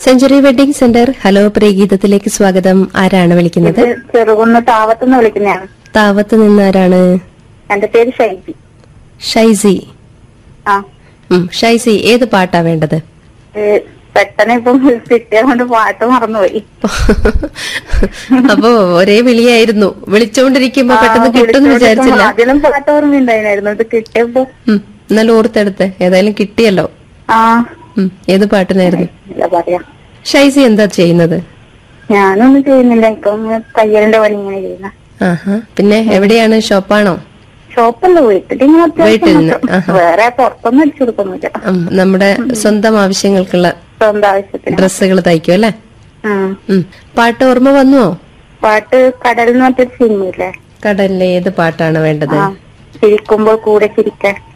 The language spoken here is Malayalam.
സെഞ്ചുറി വെഡിംഗ് സെന്റർ ഹലോ പ്രിയഗീതത്തിലേക്ക് സ്വാഗതം ആരാണ് വിളിക്കുന്നത് ഇത് ചെറുകുന്ന് താവത്തുനിന്ന് വിളിക്കുന്നതാണ് താവത്ത് നിന്ന് ആരാണ് എന്റെ പേര് ഷൈജി ഷൈസി ആ ഉം, ഷൈസി ഏത് പാട്ടാ വേണ്ടത് ഏ, പെട്ടെന്ന് ഇപ്പം കിട്ടിയത് കൊണ്ട് പാട്ട് മറന്നുപോയി അപ്പോ ഒരേ വിളിയായിരുന്നു വിളിച്ചോണ്ടിരിക്കുമ്പോ പെട്ടെന്ന് കിട്ടുമെന്ന് വിചാരിച്ചില്ല അതിലും പാട്ട് ഓർമ്മയുണ്ടായിരുന്നു ഇത് കിട്ടിയപ്പോ ഉം, എന്നാലും ഓർത്തെടുത്ത് ഏതായാലും കിട്ടിയല്ലോ ആ ഉം, ഏത് പാട്ടിനായിരുന്നു എന്താ പറയാ ഷൈസി എന്താ ചെയ്യുന്നത് ഞാനൊന്നും ചെയ്യുന്നില്ല ഇപ്പം തയ്യലിന്റെ പണി ഇങ്ങനെ ചെയ്യുന്ന ആഹാ പിന്നെ എവിടെയാണ് ഷോപ്പാണോ ഷോപ്പല്ല വീട്ടിൽ ഇങ്ങനെ വീട്ടിൽ അത്യാവശ്യം നിന്ന്, മാത്രം. ആഹാ. വേറെ പുറത്തൊന്നും അടിച്ചു കൊടുക്കൊന്നുമില്ല ഉം, നമ്മുടെ സ്വന്തം ആവശ്യങ്ങൾക്കുള്ള സ്വന്തം ആവശ്യത്തിന് ഡ്രസ്സുകൾ തയ്ക്കും അല്ലേ ഉം. ഉം. പാട്ട് ഓർമ്മ വന്നുവോ പാട്ട് കടൽ എന്ന് പറഞ്ഞൊരു സിനിമയില്ലേ കടലിലെ ഏത് പാട്ടാണ് വേണ്ടത് ആ ചിരിക്കുമ്പോൾ കൂടെ ചിരിക്കാൻ